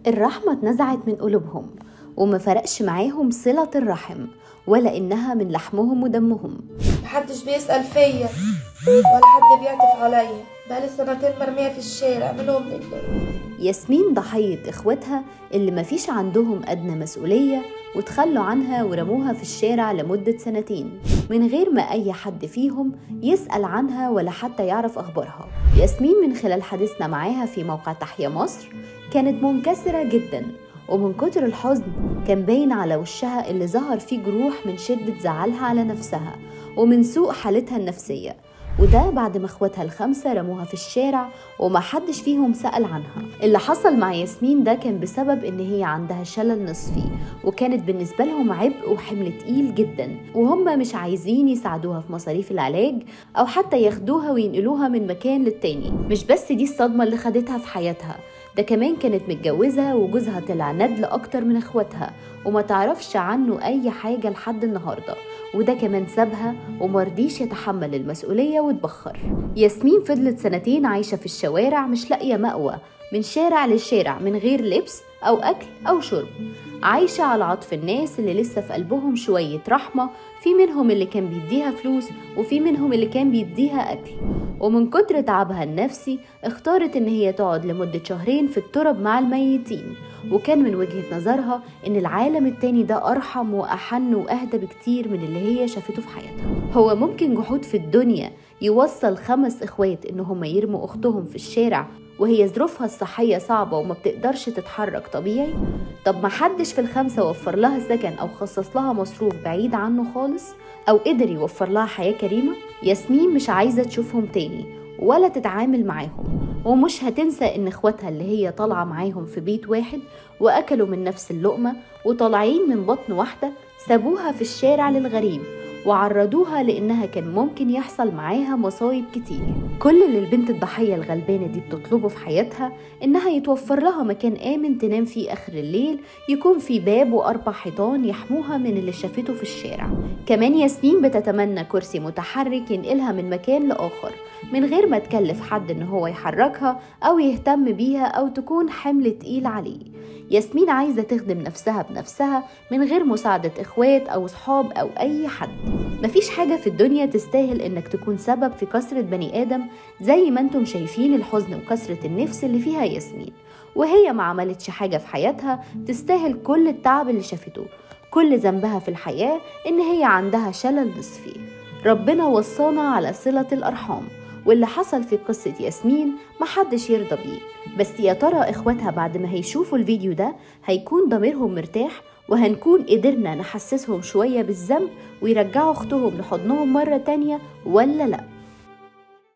الرحمة اتنزعت من قلوبهم وما فرقش معاهم صلة الرحم ولا إنها من لحمهم ودمهم محدش بيسأل فيا ولا حد بيعطف عليا بقالي سنتين مرمية في الشارع منهم لله ياسمين ضحية إخواتها اللي مفيش عندهم أدنى مسؤولية وتخلوا عنها ورموها في الشارع لمدة سنتين من غير ما أي حد فيهم يسأل عنها ولا حتى يعرف أخبارها ياسمين من خلال حديثنا معاها في موقع تحيا مصر كانت منكسرة جدا ومن كتر الحزن كان باين على وشها اللي ظهر فيه جروح من شدة زعلها على نفسها ومن سوء حالتها النفسية وده بعد ما اخواتها الخمسة رموها في الشارع وما حدش فيهم سأل عنها اللي حصل مع ياسمين ده كان بسبب ان هي عندها شلل نصفي وكانت بالنسبة لهم عبء وحمل تقيل جدا وهم مش عايزين يساعدوها في مصاريف العلاج او حتى ياخدوها وينقلوها من مكان للتاني مش بس دي الصدمة اللي خدتها في حياتها ده كمان كانت متجوزة وجوزها طلع ندل أكتر من إخواتها وما تعرفش عنه أي حاجة لحد النهاردة وده كمان سابها ومرضيش يتحمل المسؤولية واتبخر ياسمين فضلت سنتين عايشة في الشوارع مش لاقية مأوى من شارع لشارع من غير لبس أو أكل أو شرب عايشة على عطف الناس اللي لسه في قلبهم شوية رحمة في منهم اللي كان بيديها فلوس وفي منهم اللي كان بيديها أكل ومن كتر تعبها النفسي اختارت إن هي تقعد لمدة شهرين في الترب مع الميتين وكان من وجهة نظرها إن العالم التاني ده أرحم وأحن وأهدى بكتير من اللي هي شافته في حياتها هو ممكن جحود في الدنيا يوصل خمس إخوات إن هم يرموا أختهم في الشارع وهي ظروفها الصحية صعبة وما بتقدرش تتحرك طبيعي طب ما حدش في الخمسة وفر لها سكن أو خصص لها مصروف بعيد عنه خالص أو قدر يوفر لها حياة كريمة ياسمين مش عايزة تشوفهم تاني ولا تتعامل معاهم ومش هتنسى ان اخواتها اللي هي طالعة معاهم في بيت واحد واكلوا من نفس اللقمة وطالعين من بطن واحدة سابوها في الشارع للغريب وعرضوها لانها كان ممكن يحصل معاها مصايب كتير كل اللي البنت الضحية الغلبانة دي بتطلبه في حياتها انها يتوفر لها مكان امن تنام فيه اخر الليل يكون في باب واربع حيطان يحموها من اللي شافته في الشارع كمان ياسمين بتتمنى كرسي متحرك ينقلها من مكان لاخر من غير ما تكلف حد ان هو يحركها او يهتم بيها او تكون حمل تقيل عليه ياسمين عايزة تخدم نفسها بنفسها من غير مساعدة إخوات أو صحاب أو أي حد مفيش حاجة في الدنيا تستاهل إنك تكون سبب في كسرة بني آدم زي ما انتم شايفين الحزن وكسرة النفس اللي فيها ياسمين وهي ما عملتش حاجة في حياتها تستاهل كل التعب اللي شافته كل ذنبها في الحياة إن هي عندها شلل نصفي ربنا وصانا على صلة الأرحام واللي حصل في قصة ياسمين محدش يرضى بيه بس يا ترى إخواتها بعد ما هيشوفوا الفيديو ده هيكون ضميرهم مرتاح وهنكون قدرنا نحسسهم شوية بالذنب ويرجعوا أختهم لحضنهم مرة تانية ولا لأ